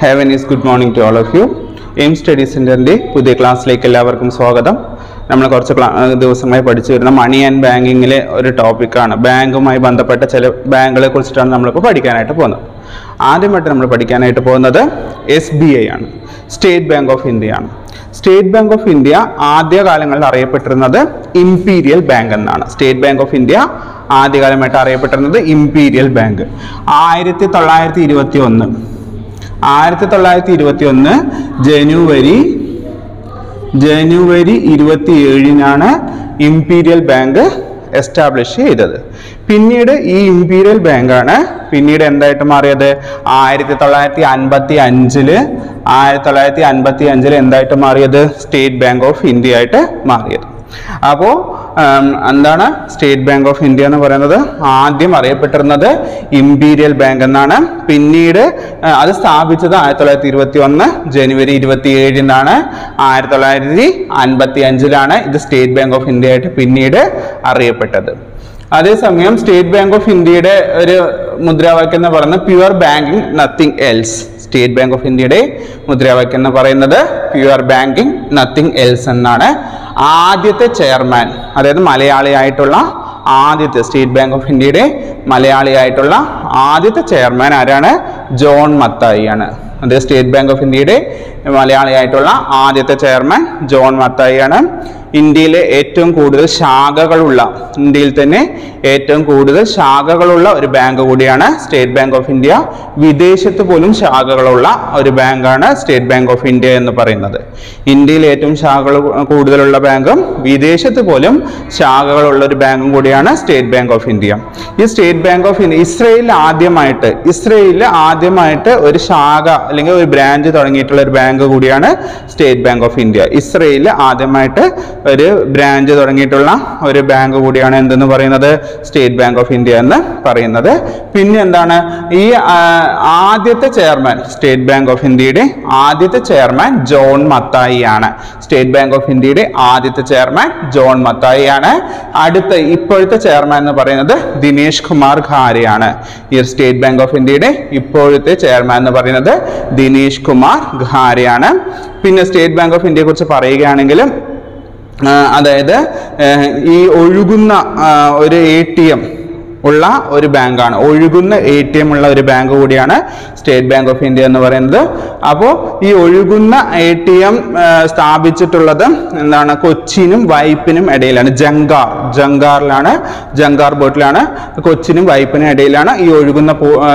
have an ease good morning to all of you Aim study സെൻറ്ററിൻ്റെ പുതിയ ക്ലാസ്സിലേക്ക് എല്ലാവർക്കും സ്വാഗതം നമ്മൾ കുറച്ച് ക്ലാ ദിവസങ്ങളായി പഠിച്ചു വരുന്ന മണി ആൻഡ് ബാങ്കിങ്ങിലെ ഒരു ടോപ്പിക്കാണ് ബാങ്കുമായി ബന്ധപ്പെട്ട ചില ബാങ്കുകളെ കുറിച്ചിട്ടാണ് നമ്മളിപ്പോൾ പഠിക്കാനായിട്ട് പോകുന്നത് ആദ്യമായിട്ട് നമ്മൾ പഠിക്കാനായിട്ട് പോകുന്നത് എസ് ബി ഐ ആണ് സ്റ്റേറ്റ് ബാങ്ക് ഓഫ് ഇന്ത്യ ആണ് സ്റ്റേറ്റ് ബാങ്ക് ഓഫ് ഇന്ത്യ ആദ്യകാലങ്ങളിൽ അറിയപ്പെട്ടിരുന്നത് ഇംപീരിയൽ ബാങ്ക് എന്നാണ് സ്റ്റേറ്റ് ബാങ്ക് ഓഫ് ഇന്ത്യ ആദ്യകാലമായിട്ട് അറിയപ്പെട്ടിരുന്നത് ഇംപീരിയൽ ബാങ്ക് ആയിരത്തി തൊള്ളായിരത്തി ഇരുപത്തി ഒന്ന് ആയിരത്തി തൊള്ളായിരത്തി ഇരുപത്തി ഒന്ന് ജനുവരി ജനുവരി ഇരുപത്തി ഏഴിനാണ് ഇംപീരിയൽ ബാങ്ക് എസ്റ്റാബ്ലിഷ് ചെയ്തത് പിന്നീട് ഈ ഇംപീരിയൽ ബാങ്കാണ് പിന്നീട് എന്തായിട്ട് മാറിയത് ആയിരത്തി തൊള്ളായിരത്തി അൻപത്തി അഞ്ചില് ആയിരത്തി തൊള്ളായിരത്തി അൻപത്തി അഞ്ചിൽ എന്തായിട്ട് മാറിയത് സ്റ്റേറ്റ് ബാങ്ക് ഓഫ് ഇന്ത്യ ആയിട്ട് മാറിയത് അപ്പോൾ എന്താണ് സ്റ്റേറ്റ് ബാങ്ക് ഓഫ് ഇന്ത്യ എന്ന് പറയുന്നത് ആദ്യം അറിയപ്പെട്ടിരുന്നത് ഇംപീരിയൽ ബാങ്ക് എന്നാണ് പിന്നീട് ആ, അത് സ്ഥാപിച്ചത് ആയിരത്തി തൊള്ളായിരത്തി ഇരുപത്തി ഒന്ന് ജനുവരി ഇരുപത്തി ഏഴിനാണ് ആയിരത്തി തൊള്ളായിരത്തി അൻപത്തി അഞ്ചിലാണ് ഇത് സ്റ്റേറ്റ് ബാങ്ക് ഓഫ് ഇന്ത്യ ആയിട്ട് പിന്നീട് അറിയപ്പെട്ടത് അതേസമയം സ്റ്റേറ്റ് ബാങ്ക് ഓഫ് ഇന്ത്യയുടെ ഒരു മുദ്രാവാക്യം എന്ന് പറയുന്നത് pure banking nothing else State Bank of ഇന്ത്യയുടെ മുദ്രാവാക്യം എന്ന് പറയുന്നത് പ്യുവർ ബാങ്കിങ് നത്തിങ് എൽസ് എന്നാണ് ആദ്യത്തെ ചെയർമാൻ അതായത് മലയാളിയായിട്ടുള്ള ആദ്യത്തെ സ്റ്റേറ്റ് ബാങ്ക് ഓഫ് ഇന്ത്യയുടെ മലയാളിയായിട്ടുള്ള ആദ്യത്തെ ചെയർമാൻ ആരാണ് ജോൺ മത്തായി ആണ് അത് സ്റ്റേറ്റ് ബാങ്ക് ഓഫ് ഇന്ത്യയുടെ മലയാളിയായിട്ടുള്ള ആദ്യത്തെ ചെയർമാൻ ജോൺ മത്തായി ആണ് ഇന്ത്യയിലെ ഏറ്റവും കൂടുതൽ ശാഖകളുള്ള ഇന്ത്യയിൽ തന്നെ ഏറ്റവും കൂടുതൽ ശാഖകളുള്ള ഒരു ബാങ്ക് കൂടിയാണ് സ്റ്റേറ്റ് ബാങ്ക് ഓഫ് ഇന്ത്യ വിദേശത്ത് പോലും ശാഖകളുള്ള ഒരു ബാങ്കാണ് സ്റ്റേറ്റ് ബാങ്ക് ഓഫ് ഇന്ത്യ എന്ന് പറയുന്നത് ഇന്ത്യയിൽ ഏറ്റവും ശാഖകൾ കൂടുതലുള്ള ബാങ്കും വിദേശത്ത് പോലും ശാഖകളുള്ള ഒരു ബാങ്കും കൂടിയാണ് സ്റ്റേറ്റ് ബാങ്ക് ഓഫ് ഇന്ത്യ ഈ സ്റ്റേറ്റ് ബാങ്ക് ഓഫ് ഇന്ത്യ ഇസ്രയേലിൽ ആദ്യമായിട്ട് ഇസ്രയേലിൽ ആദ്യമായിട്ട് ഒരു ശാഖ അല്ലെങ്കിൽ ഒരു ബ്രാഞ്ച് തുടങ്ങിയിട്ടുള്ള ഒരു ബാങ്ക് കൂടിയാണ് സ്റ്റേറ്റ് ബാങ്ക് ഓഫ് ഇന്ത്യ ഇസ്രയേലിൽ ആദ്യമായിട്ട് ഒരു ബ്രാഞ്ച് തുടങ്ങിയിട്ടുള്ള ഒരു ബാങ്ക് കൂടിയാണ് എന്തെന്ന് പറയുന്നത് സ്റ്റേറ്റ് ബാങ്ക് ഓഫ് ഇന്ത്യ എന്ന് പറയുന്നത് പിന്നെ എന്താണ് ഈ ആ, ആദ്യത്തെ ചെയർമാൻ സ്റ്റേറ്റ് ബാങ്ക് ഓഫ് ഇന്ത്യയുടെ ആദ്യത്തെ ചെയർമാൻ ജോൺ മത്തായി ആണ് സ്റ്റേറ്റ് ബാങ്ക് ഓഫ് ഇന്ത്യയുടെ ആദ്യത്തെ ചെയർമാൻ ജോൺ മത്തായി ആണ് അടുത്ത ഇപ്പോഴത്തെ ചെയർമാൻ എന്ന് പറയുന്നത് ദിനേഷ് കുമാർ ഖാരെയാണ് ഈ സ്റ്റേറ്റ് ബാങ്ക് ഓഫ് ഇന്ത്യയുടെ ഇപ്പോഴത്തെ ചെയർമാൻ എന്ന് പറയുന്നത് ദിനേഷ് കുമാർ ഖാരെയാണ് പിന്നെ സ്റ്റേറ്റ് ബാങ്ക് ഓഫ് ഇന്ത്യയെ കുറിച്ച് പറയുകയാണെങ്കിൽ ആ, അതായത് ഏഹ്, ഈ ഒഴുകുന്ന ആ, ഒരു എ ടി എം ഉള്ള ഒരു ബാങ്കാണ് ഒഴുകുന്ന എ ടി എം ഉള്ള ഒരു ബാങ്ക് കൂടിയാണ് സ്റ്റേറ്റ് ബാങ്ക് ഓഫ് ഇന്ത്യ എന്ന് പറയുന്നത് അപ്പോൾ ഈ ഒഴുകുന്ന എ ടി എം സ്ഥാപിച്ചിട്ടുള്ളത് എന്താണ് കൊച്ചിനും വൈപ്പിനും ഇടയിലാണ് ജങ്കാർ ജങ്കാറിലാണ് ജങ്കാർ ബോട്ടിലാണ് കൊച്ചിനും വൈപ്പിനും ഇടയിലാണ് ഈ ഒഴുകുന്ന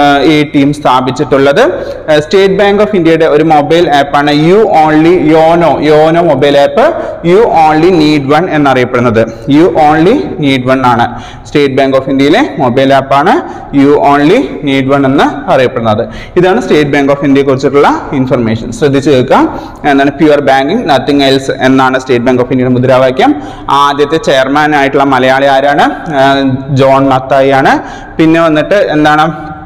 എ ടി എം സ്ഥാപിച്ചിട്ടുള്ളത് ഏഹ് സ്റ്റേറ്റ് ബാങ്ക് ഓഫ് ഇന്ത്യയുടെ ഒരു മൊബൈൽ ആപ്പാണ് you only YONO YONO mobile app you only need one എന്നറിയപ്പെടുന്നത് യു ഓൺലി നീഡ് വൺ ആണ് സ്റ്റേറ്റ് ബാങ്ക് ഓഫ് ഇന്ത്യയിലെ മൊബൈൽ ആപ്പാണ് യു ഓൺലി നീഡ് വൺ എന്ന് അറിയപ്പെടുന്നത് ഇതാണ് സ്റ്റേറ്റ് ബാങ്ക് ഓഫ് ഇന്ത്യയെ കുറിച്ചിട്ടുള്ള ഇൻഫർമേഷൻ ശ്രദ്ധിച്ചു കേൾക്കാം എന്താണ് പ്യുവർ ബാങ്കിങ് നത്തിങ് എൽസ് എന്നാണ് സ്റ്റേറ്റ് ബാങ്ക് ഓഫ് ഇന്ത്യയുടെ മുദ്രാവാക്യം ആദ്യത്തെ ചെയർമാൻ ആയിട്ടുള്ള മലയാളി ആരാണ് ആ, ജോൺ മത്തായി ആണ് പിന്നെ വന്നിട്ട് എന്താണ്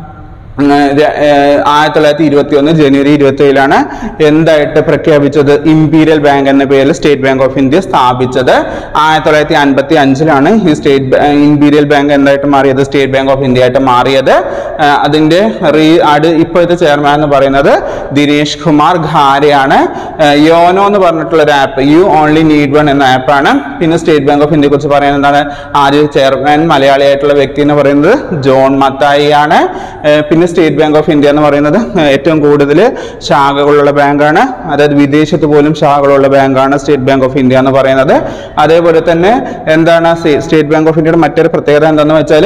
ഉം, ര- ഏഹ് ആയിരത്തി തൊള്ളായിരത്തി ഇരുപത്തി ഒന്ന് ജനുവരി ഇരുപത്തി ഏഴിലാണ് എന്തായിട്ട് പ്രഖ്യാപിച്ചത് ഇംപീരിയൽ ബാങ്ക് എന്ന പേരിൽ സ്റ്റേറ്റ് ബാങ്ക് ഓഫ് ഇന്ത്യ സ്ഥാപിച്ചത് ആയിരത്തി തൊള്ളായിരത്തി അൻപത്തി അഞ്ചിലാണ് ഈ സ്റ്റേറ്റ് ബാ- ഇംപീരിയൽ ബാങ്ക് എന്തായിട്ട് മാറിയത് സ്റ്റേറ്റ് ബാങ്ക് ഓഫ് ഇന്ത്യ ആയിട്ട് മാറിയത് ഏഹ് അതിന്റെ റീ അട് ഇപ്പോഴത്തെ ചെയർമാൻ എന്ന് പറയുന്നത് ദിനേഷ് കുമാർ ഖാരെയാണ് ഏഹ് യോനോ എന്ന് പറഞ്ഞിട്ടുള്ള ഒരു app you only need one എന്ന ആപ്പാണ് പിന്നെ സ്റ്റേറ്റ് ബാങ്ക് ഓഫ് ഇന്ത്യയെ കുറിച്ച് പറയുന്നത് എന്താണ് ആദ്യ ചെയർമാൻ മലയാളിയായിട്ടുള്ള വ്യക്തി എന്ന് പറയുന്നത് ജോൺ മത്തായി ആണ് ഏഹ് പിന്നെ സ്റ്റേറ്റ് ബാങ്ക് ഓഫ് ഇന്ത്യ എന്ന് പറയുന്നത് ഏഹ് ഏറ്റവും കൂടുതൽ ശാഖകളുള്ള ബാങ്കാണ് അതായത് വിദേശത്ത് പോലും ശാഖകളുള്ള ബാങ്കാണ് സ്റ്റേറ്റ് ബാങ്ക് ഓഫ് ഇന്ത്യ എന്ന് പറയുന്നത് അതേപോലെ തന്നെ എന്താണ് സ്റ്റേറ്റ് ബാങ്ക് ഓഫ് ഇന്ത്യയുടെ മറ്റൊരു പ്രത്യേകത എന്താണെന്ന് വെച്ചാൽ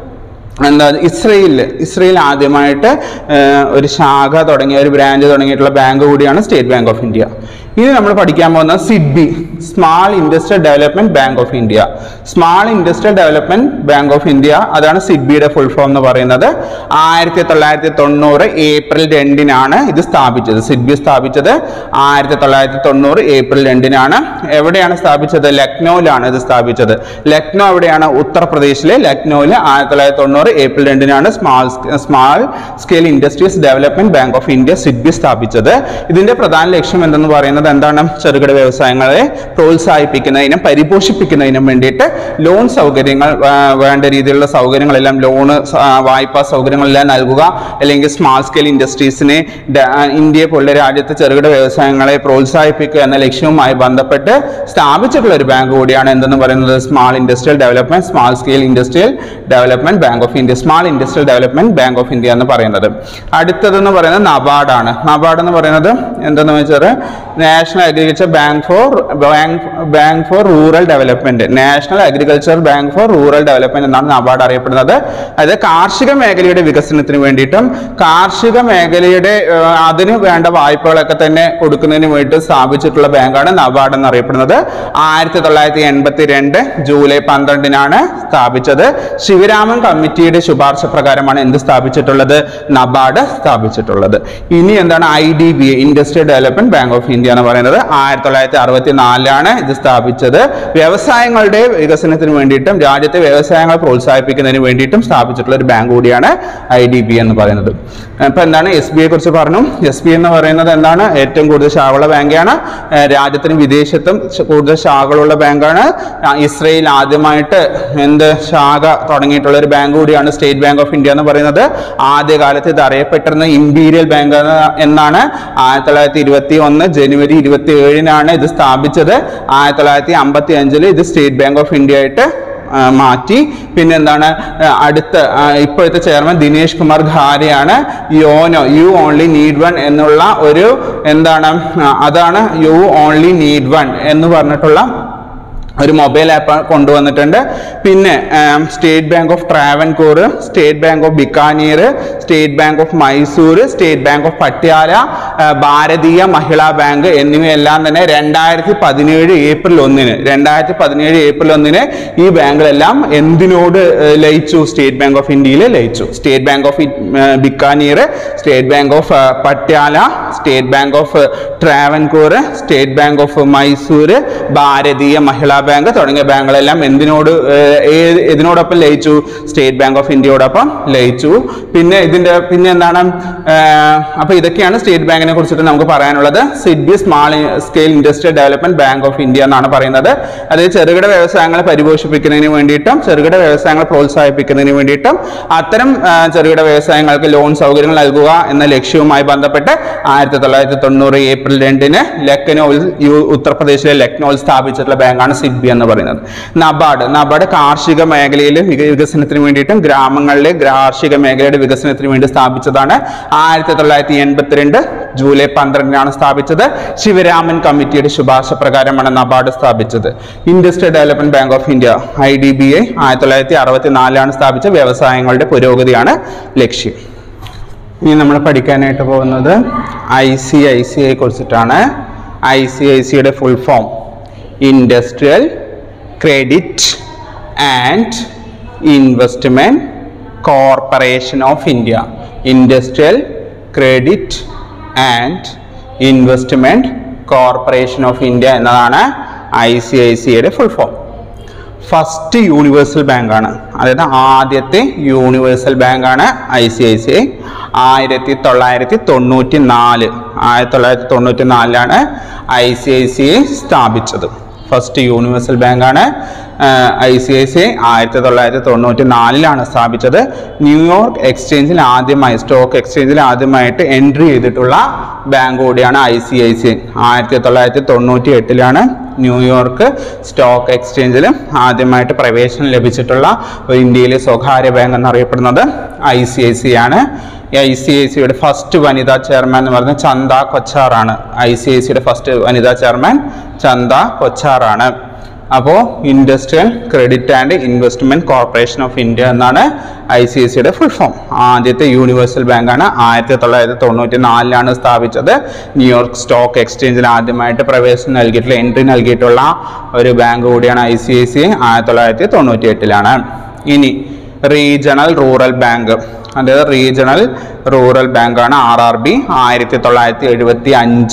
എന്താ ഇസ്രയേലിൽ ഇസ്രയേൽ ആദ്യമായിട്ട് ഏഹ്, ഒരു ശാഖ തുടങ്ങിയ ഒരു ബ്രാഞ്ച് തുടങ്ങിയിട്ടുള്ള ബാങ്ക് കൂടിയാണ് സ്റ്റേറ്റ് ബാങ്ക് ഓഫ് ഇന്ത്യ ഇനി നമ്മൾ പഠിക്കാൻ പോകുന്നത് SIDBI Small Industrial Development Bank of India Small Industrial Development Bank of India അതാണ് സിഡ്ബിയുടെ ഫുൾ ഫോം എന്ന് പറയുന്നത് ആയിരത്തി തൊള്ളായിരത്തി തൊണ്ണൂറ് ഏപ്രിൽ രണ്ടിനാണ് ഇത് സ്ഥാപിച്ചത് സിഡ്ബി സ്ഥാപിച്ചത് ആയിരത്തി തൊള്ളായിരത്തി തൊണ്ണൂറ് ഏപ്രിൽ രണ്ടിനാണ് എവിടെയാണ് സ്ഥാപിച്ചത് ലക്നൌവിലാണ് ഇത് സ്ഥാപിച്ചത് ലക്നൗ എവിടെയാണ് ഉത്തർപ്രദേശിലെ ലക്നൌവിൽ ആയിരത്തി തൊള്ളായിരത്തി തൊണ്ണൂറ് ഏപ്രിൽ രണ്ടിനാണ് Small Small Scale Industries Development Bank of India SIDBI സ്ഥാപിച്ചത് ഇതിന്റെ പ്രധാന ലക്ഷ്യം എന്തെന്ന് പറയുന്നത് പറയുന്നത് എന്താണ് ചെറുകിട വ്യവസായങ്ങളെ പ്രോത്സാഹിപ്പിക്കുന്നതിനും പരിപോഷിപ്പിക്കുന്നതിനും വേണ്ടിയിട്ട് ലോൺ സൗകര്യങ്ങൾ ആ, വേണ്ട രീതിയിലുള്ള സൗകര്യങ്ങളെല്ലാം ലോണ് വായ്പാ സൗകര്യങ്ങളെല്ലാം നൽകുക അല്ലെങ്കിൽ സ്മാൾ സ്കെയിൽ ഇൻഡസ്ട്രീസിനെ ഡ- ആ, ഇന്ത്യയെ പോലുള്ള രാജ്യത്തെ ചെറുകിട വ്യവസായങ്ങളെ പ്രോത്സാഹിപ്പിക്കുക എന്ന ലക്ഷ്യവുമായി ബന്ധപ്പെട്ട് സ്ഥാപിച്ചിട്ടുള്ള ഒരു ബാങ്ക് കൂടിയാണ് എന്തെന്ന് പറയുന്നത് Small Industrial Development Small Scale Industrial Development Bank of India Small Industrial Development Bank of India എന്ന് പറയുന്നത് അടുത്തതെന്ന് പറയുന്നത് നബാർഡാണ് നബാർഡ് എന്ന് പറയുന്നത് എന്തെന്ന് വെച്ചാൽ National Agriculture Bank for Bank Bank for Rural Development National Agriculture Bank for Rural Development എന്നാണ് NABARD അറിയപ്പെടുന്നത് അത് കാർഷിക മേഖലയുടെ വികസനത്തിന് വേണ്ടിയിട്ടും കാർഷിക മേഖലയുടെ ഏഹ്, അതിന് വേണ്ട വായ്പകളൊക്കെ തന്നെ കൊടുക്കുന്നതിന് വേണ്ടി സ്ഥാപിച്ചിട്ടുള്ള ബാങ്കാണ് നബാർഡ് എന്ന് അറിയപ്പെടുന്നത് ആയിരത്തി തൊള്ളായിരത്തി എൺപത്തി രണ്ട് ജൂലൈ പന്ത്രണ്ടിനാണ് സ്ഥാപിച്ചത് ശിവരാമൻ കമ്മിറ്റിയുടെ ശുപാർശ പ്രകാരമാണ് എന്ത് സ്ഥാപിച്ചിട്ടുള്ളത് നബാർഡ് സ്ഥാപിച്ചിട്ടുള്ളത് ഇനി എന്താണ് I D B Industrial Development Bank of India എന്ന് പറയുന്നത് ആയിരത്തി തൊള്ളായിരത്തി അറുപത്തി നാലിലാണ് ഇത് സ്ഥാപിച്ചത് വ്യവസായങ്ങളുടെ വികസനത്തിന് വേണ്ടിയിട്ടും രാജ്യത്തെ വ്യവസായങ്ങൾ പ്രോത്സാഹിപ്പിക്കുന്നതിന് വേണ്ടിയിട്ടും സ്ഥാപിച്ചിട്ടുള്ള ഒരു ബാങ്ക് കൂടിയാണ് ഐ ഡി ബി എന്ന് പറയുന്നത് ഇപ്പൊ എന്താണ് എസ് ബി ഐ കുറിച്ച് പറഞ്ഞു എസ് ബി എന്ന് പറയുന്നത് എന്താണ് ഏറ്റവും കൂടുതൽ ശാഖയുള്ള ബാങ്കാണ് ഏഹ് രാജ്യത്തിനും വിദേശത്തും ശ- കൂടുതൽ ശാഖകളുള്ള ബാങ്കാണ് ആ, ഇസ്രയേൽ ആദ്യമായിട്ട് എന്ത് ശാഖ തുടങ്ങിയിട്ടുള്ള ഒരു ബാങ്ക് കൂടിയാണ് സ്റ്റേറ്റ് ബാങ്ക് ഓഫ് ഇന്ത്യ എന്ന് പറയുന്നത് ആദ്യകാലത്ത് ഇത് അറിയപ്പെട്ടിരുന്ന ഇമ്പീരിയൽ ബാങ്ക് എന്നാണ് ആയിരത്തി തൊള്ളായിരത്തി ഇരുപത്തി ഒന്ന് ജനുവരി ഇരുപത്തി ഏഴിനാണ് ഇത് സ്ഥാപിച്ചത് ആയിരത്തി തൊള്ളായിരത്തി അമ്പത്തി അഞ്ചില് ഇത് സ്റ്റേറ്റ് ബാങ്ക് ഓഫ് ഇന്ത്യ ആയിട്ട് ആ, മാറ്റി പിന്നെ എന്താണ് ആ, അടുത്ത ആ, ഇപ്പോഴത്തെ ചെയർമാൻ ദിനേഷ് കുമാർ ഖാരെയാണ് YONO you only need one എന്നുള്ള ഒരു എന്താണ് ആ, അതാണ് യു ഓൺലി നീഡ് വൺ എന്ന് പറഞ്ഞിട്ടുള്ള ഒരു മൊബൈൽ ആപ്പ് കൊണ്ടുവന്നിട്ടുണ്ട് പിന്നെ ആം, State Bank of Travancore State Bank of Bikaner State Bank of Mysore State Bank of Patiala ആ, ഭാരതീയ മഹിളാ ബാങ്ക് എന്നിവയെല്ലാം തന്നെ രണ്ടായിരത്തി പതിനേഴ് ഏപ്രിൽ ഒന്നിന് രണ്ടായിരത്തി പതിനേഴ് ഏപ്രിൽ ഒന്നിന് ഈ ബാങ്കുകളെല്ലാം എന്തിനോട് ഏ, ലയിച്ചു സ്റ്റേറ്റ് ബാങ്ക് ഓഫ് ഇന്ത്യയിൽ ലയിച്ചു State Bank of Bikaner State Bank of Patiala State Bank of Travancore State Bank of Mysore Bharatiya Mahila bank തുടങ്ങിയ ബാങ്കുകളെല്ലാം എന്തിനോട് ഏഹ്, ഏത് ഇതിനോടൊപ്പം ലയിച്ചു സ്റ്റേറ്റ് ബാങ്ക് ഓഫ് ഇന്ത്യയോടൊപ്പം ലയിച്ചു പിന്നെ ഇതിന്റെ പിന്നെ എന്താണ് ഏഹ്, അപ്പൊ ഇതൊക്കെയാണ് സ്റ്റേറ്റ് ബാങ്കിനെ കുറിച്ചിട്ട് നമുക്ക് പറയാനുള്ളത് SIDBI Small Scale Industrial Development Bank of India എന്നാണ് പറയുന്നത് അതായത് ചെറുകിട വ്യവസായങ്ങളെ പരിപോഷിപ്പിക്കുന്നതിന് വേണ്ടിയിട്ടും ചെറുകിട വ്യവസായങ്ങളെ പ്രോത്സാഹിപ്പിക്കുന്നതിന് വേണ്ടിയിട്ടും അത്തരം ആ, ചെറുകിട വ്യവസായങ്ങൾക്ക് ലോൺ സൗകര്യങ്ങൾ നൽകുക എന്ന ലക്ഷ്യവുമായി ബന്ധപ്പെട്ട് ആയിരത്തി തൊള്ളായിരത്തി തൊണ്ണൂറ് ഏപ്രിൽ രണ്ടിന് ലക്നൌവിൽ യു- ഉത്തർപ്രദേശിലെ ലക്നൌവിൽ സ്ഥാപിച്ചിട്ടുള്ള ബാങ്കാണ് സിഡ്ബി എന്ന് പറയുന്നത് നബാർഡ് നബാർഡ് കാർഷിക മേഖലയിലെ വിക- വികസനത്തിന് വേണ്ടിയിട്ടും ഗ്രാമങ്ങളിലെ കാർഷിക മേഖലയുടെ വികസനത്തിന് വേണ്ടി സ്ഥാപിച്ചതാണ് ആയിരത്തി തൊള്ളായിരത്തി എൺപത്തിരണ്ട് ജൂലൈ പന്ത്രണ്ടിനാണ് സ്ഥാപിച്ചത് ശിവരാമൻ കമ്മിറ്റിയുടെ ശുപാർശ പ്രകാരമാണ് നബാർഡ് സ്ഥാപിച്ചത് Industrial Development Bank of India I D B I ആയിരത്തി തൊള്ളായിരത്തി അറുപത്തി നാലിലാണ് സ്ഥാപിച്ച വ്യവസായങ്ങളുടെ പുരോഗതിയാണ് ലക്ഷ്യം ഇനി നമ്മൾ പഠിക്കാനായിട്ട് പോകുന്നത് I C I C I കുറിച്ചിട്ടാണ് ഐ സി ഐ സിയുടെ full form Industrial credit and Investment Corporation of India Industrial credit and Investment Corporation of India എന്നതാണ് ഐ സി ഐ സിയുടെ ഫുൾ ഫോം ഫസ്റ്റ് യൂണിവേഴ്സൽ ബാങ്കാണ് അതായത് ആദ്യത്തെ universal ബാങ്കാണ് I C I C I ആയിരത്തി തൊള്ളായിരത്തി തൊണ്ണൂറ്റി നാല് ആയിരത്തി തൊള്ളായിരത്തി തൊണ്ണൂറ്റി നാലിലാണ് I C I C I സ്ഥാപിച്ചത് ഫസ്റ്റ് യൂണിവേഴ്സൽ ബാങ്കാണ് I C I C I ആയിരത്തി തൊള്ളായിരത്തി തൊണ്ണൂറ്റി നാലിലാണ് സ്ഥാപിച്ചത് ന്യൂയോർക്ക് എക്സ്ചേഞ്ചിൽ ആദ്യമായി സ്റ്റോക്ക് എക്സ്ചേഞ്ചിൽ ആദ്യമായിട്ട് എൻട്രി ചെയ്തിട്ടുള്ള ബാങ്ക് കൂടിയാണ് I C I C I ആയിരത്തി തൊള്ളായിരത്തി തൊണ്ണൂറ്റി എട്ടിലാണ് ന്യൂയോർക്ക് സ്റ്റോക്ക് എക്സ്ചേഞ്ചിലും ആദ്യമായിട്ട് പ്രവേശനം ലഭിച്ചിട്ടുള്ള ഒരു ഇന്ത്യയിലെ സ്വകാര്യ ബാങ്ക് എന്നറിയപ്പെടുന്നത് ഐ സി ഐ സി ആണ് ഐ സി ഐ സിയുടെ ഫസ്റ്റ് വനിതാ ചെയർമാൻ എന്ന് പറയുന്നത് ചന്ദ കൊച്ചാറാണ് ഐ സി ഐ സിയുടെ ഫസ്റ്റ് വനിതാ ചെയർമാൻ ചന്ദ കൊച്ചാറാണ് അപ്പോൾ Industrial credit and investment corporation of India എന്നാണ് ഐ സി ഐ സിയുടെ ഫുൾ ഫോം ആദ്യത്തെ യൂണിവേഴ്സൽ ബാങ്കാണ് ആയിരത്തി തൊള്ളായിരത്തി തൊണ്ണൂറ്റി നാലിലാണ് സ്ഥാപിച്ചത് ന്യൂയോർക്ക് സ്റ്റോക്ക് എക്സ്ചേഞ്ചിൽ ആദ്യമായിട്ട് പ്രവേശനം നൽകിയിട്ടുള്ള എൻട്രി നൽകിയിട്ടുള്ള ഒരു ബാങ്ക് കൂടിയാണ് ഐ സി ഐ സി ആയിരത്തി തൊള്ളായിരത്തി തൊണ്ണൂറ്റി എട്ടിലാണ് ഇനി റീജിയണൽ റൂറൽ ബാങ്ക് അതായത് റീജിയണൽ റൂറൽ ബാങ്കാണ് ആർ ആർ ബി ആയിരത്തി തൊള്ളായിരത്തി എഴുപത്തി അഞ്ച്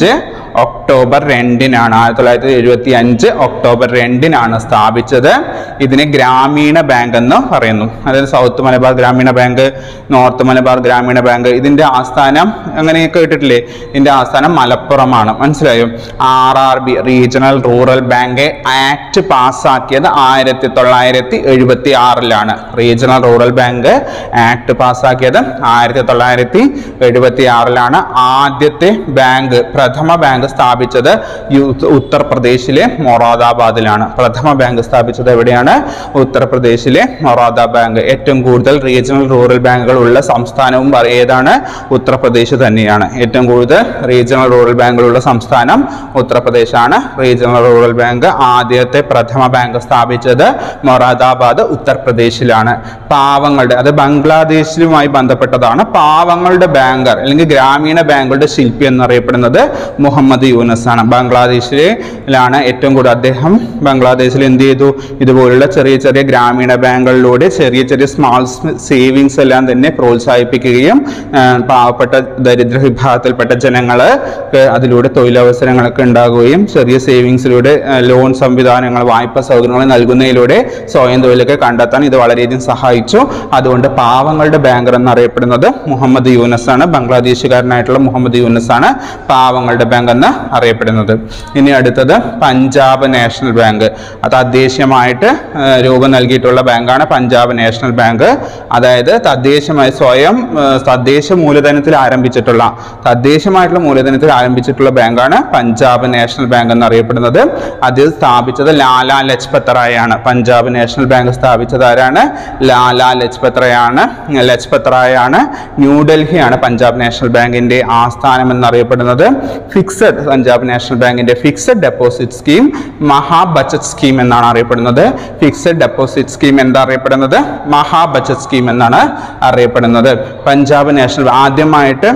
ഒക്ടോബർ രണ്ടിനാണ് ആയിരത്തി തൊള്ളായിരത്തി എഴുപത്തി അഞ്ച് ഒക്ടോബർ രണ്ടിനാണ് സ്ഥാപിച്ചത് ഇതിനെ ഗ്രാമീണ ബാങ്ക് എന്ന് പറയുന്നു അതായത് സൗത്ത് മലബാർ ഗ്രാമീണ ബാങ്ക് നോർത്ത് മലബാർ ഗ്രാമീണ ബാങ്ക് ഇതിന്റെ ആസ്ഥാനം അങ്ങനെ കേട്ടിട്ടില്ലേ ഇതിന്റെ ആസ്ഥാനം മലപ്പുറമാണ് മനസ്സിലായോ R R B Regional Rural Bank Act പാസ്സാക്കിയത് ആയിരത്തി തൊള്ളായിരത്തി എഴുപത്തി ആറിലാണ് റീജിയണൽ റൂറൽ ബാങ്ക് ആക്ട് പാസ്സാക്കിയത് ആയിരത്തി തൊള്ളായിരത്തി എഴുപത്തി ആറിലാണ് ആദ്യത്തെ ബാങ്ക് പ്രഥമ ബാങ്ക് സ്ഥാപിച്ചത് യു- ഉത്തർപ്രദേശിലെ മൊറാദാബാദിലാണ് പ്രഥമ ബാങ്ക് സ്ഥാപിച്ചത് എവിടെയാണ് ഉത്തർപ്രദേശിലെ മൊറാദാബാദ് ബാങ്ക് ഏറ്റവും കൂടുതൽ റീജിയണൽ റൂറൽ ബാങ്കുകൾ ഉള്ള സംസ്ഥാനവും പറ- ഏതാണ് ഉത്തർപ്രദേശ് തന്നെയാണ് ഏറ്റവും കൂടുതൽ റീജിയണൽ റൂറൽ ബാങ്കുകളുള്ള സംസ്ഥാനം ഉത്തർപ്രദേശാണ് റീജിയണൽ റൂറൽ ബാങ്ക് ആദ്യത്തെ പ്രഥമ ബാങ്ക് സ്ഥാപിച്ചത് മൊറാദാബാദ് ഉത്തർപ്രദേശിലാണ് പാവങ്ങളുടെ അത് ബംഗ്ലാദേശിലുമായി ബന്ധപ്പെട്ടതാണ് പാവങ്ങളുടെ ബാങ്കർ അല്ലെങ്കിൽ ഗ്രാമീണ ബാങ്കുകളുടെ ശില്പി എന്നറിയപ്പെടുന്നത് മുഹമ്മദ് യൂനസ് ആണ് ബംഗ്ലാദേശിലാണ് ഏറ്റവും കൂടുതൽ അദ്ദേഹം ബംഗ്ലാദേശിൽ എന്ത് ചെയ്തു ഇതുപോലുള്ള ചെറിയ ചെറിയ ഗ്രാമീണ ബാങ്കുകളിലൂടെ ചെറിയ ചെറിയ സ്മാൾ സേവിങ്സ് എല്ലാം തന്നെ പ്രോത്സാഹിപ്പിക്കുകയും ആ, പാവപ്പെട്ട ദരിദ്ര വിഭാഗത്തിൽപ്പെട്ട ജനങ്ങൾ അതിലൂടെ തൊഴിലവസരങ്ങളൊക്കെ ഉണ്ടാകുകയും ചെറിയ സേവിങ്സിലൂടെ ലോൺ സംവിധാനങ്ങൾ വായ്പ സൗകര്യങ്ങൾ നൽകുന്നതിലൂടെ സ്വയം തൊഴിലൊക്കെ കണ്ടെത്താൻ ഇത് വളരെയധികം സഹായിച്ചു അതുകൊണ്ട് പാവങ്ങളുടെ ബാങ്കർ എന്നറിയപ്പെടുന്നത് മുഹമ്മദ് യൂനസ് ആണ് ബംഗ്ലാദേശുകാരനായിട്ടുള്ള മുഹമ്മദ് യൂനസ് ആണ് പാവങ്ങളുടെ ബാങ്ക് എന്ന് അറിയപ്പെടുന്നത് ഇനി അടുത്തത് പഞ്ചാബ് നാഷണൽ ബാങ്ക് അത് തദ്ദേശീയമായിട്ട് ആ, രൂപം നൽകിയിട്ടുള്ള ബാങ്കാണ് പഞ്ചാബ് നാഷണൽ ബാങ്ക് അതായത് തദ്ദേശമായി സ്വയം ആ, തദ്ദേശ മൂലധനത്തിൽ ആരംഭിച്ചിട്ടുള്ള തദ്ദേശമായിട്ടുള്ള മൂലധനത്തിൽ ആരംഭിച്ചിട്ടുള്ള ബാങ്കാണ് പഞ്ചാബ് നാഷണൽ ബാങ്ക് എന്നറിയപ്പെടുന്നത് അത് സ്ഥാപിച്ചത് ലാലാ ലജ്പത് റായാണ് പഞ്ചാബ് നാഷണൽ ബാങ്ക് സ്ഥാപിച്ചത് ആരാണ് ലാലാ ലജ്പത് റായാണ് ലജ്പത് റായാണ് ന്യൂഡൽഹിയാണ് പഞ്ചാബ് നാഷണൽ ബാങ്കിന്റെ ആസ്ഥാനം എന്നറിയപ്പെടുന്നത് ഫിക്സഡ് പഞ്ചാബ് നാഷണൽ ബാങ്കിന്റെ fixed deposit scheme Maha Bachat scheme എന്നാണ് അറിയപ്പെടുന്നത് ഫിക്സഡ് ഡെപ്പോസിറ്റ് സ്കീം എന്താ അറിയപ്പെടുന്നത് മഹാ ബച്ചത് സ്കീം എന്നാണ് അറിയപ്പെടുന്നത് പഞ്ചാബ് നാഷണൽ ആദ്യമായിട്ട്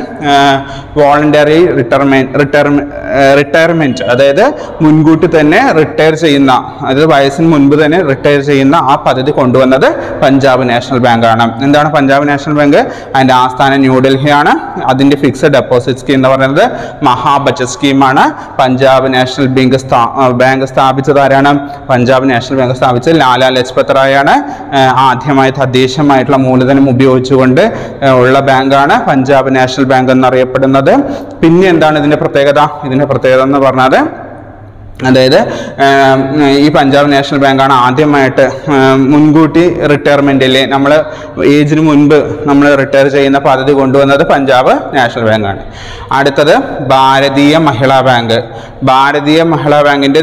വോളണ്ടറി റിട്ടയർമെന്റ് റിട്ടയർമെന്റ് അതായത് മുൻകൂട്ടി തന്നെ റിട്ടയർ ചെയ്യുന്ന അതായത് വയസ്സിന് മുൻപ് തന്നെ റിട്ടയർ ചെയ്യുന്ന ആ പദ്ധതി കൊണ്ടുവന്നത് പഞ്ചാബ് നാഷണൽ ബാങ്ക് ആണ് എന്താണ് പഞ്ചാബ് നാഷണൽ ബാങ്ക് അതിന്റെ ആസ്ഥാനം ന്യൂഡൽഹിയാണ് അതിന്റെ ഫിക്സഡ് ഡെപ്പോസിറ്റ് സ്കീം എന്ന് പറയുന്നത് മഹാ ബച്ചത് സ്കീമാണ് പഞ്ചാബ് നാഷണൽ ബാങ്ക് സ്ഥാ- ആ, ബാങ്ക് സ്ഥാപിച്ചത് ആരാണ് പഞ്ചാബ് നാഷണൽ ബാങ്ക് സ്ഥാപിച്ചത് ലാലാ ലജ്പത് റായാണ് ആ, ആദ്യമായി തദ്ദേശമായിട്ടുള്ള മൂലധനം ഉപയോഗിച്ചുകൊണ്ട് ആ, ഉള്ള ബാങ്കാണ് പഞ്ചാബ് നാഷണൽ ബാങ്ക് എന്നറിയപ്പെടുന്നത് പിന്നെ എന്താണ് ഇതിന്റെ പ്രത്യേകത ഇതിന്റെ പ്രത്യേകത എന്ന് പറഞ്ഞാൽ അതായത് ആം, ഈ പഞ്ചാബ് നാഷണൽ ബാങ്കാണ് ആദ്യമായിട്ട് ആം, മുൻകൂട്ടി റിട്ടയർമെൻറ്റിൽ നമ്മൾ ഏജിന് മുൻപ് നമ്മൾ റിട്ടയർ ചെയ്യുന്ന പദ്ധതി കൊണ്ടുവന്നത് പഞ്ചാബ് നാഷണൽ ബാങ്കാണ് അടുത്തത് ഭാരതീയ മഹിളാ ബാങ്ക് ഭാരതീയ മഹിളാ ബാങ്കിൻ്റെ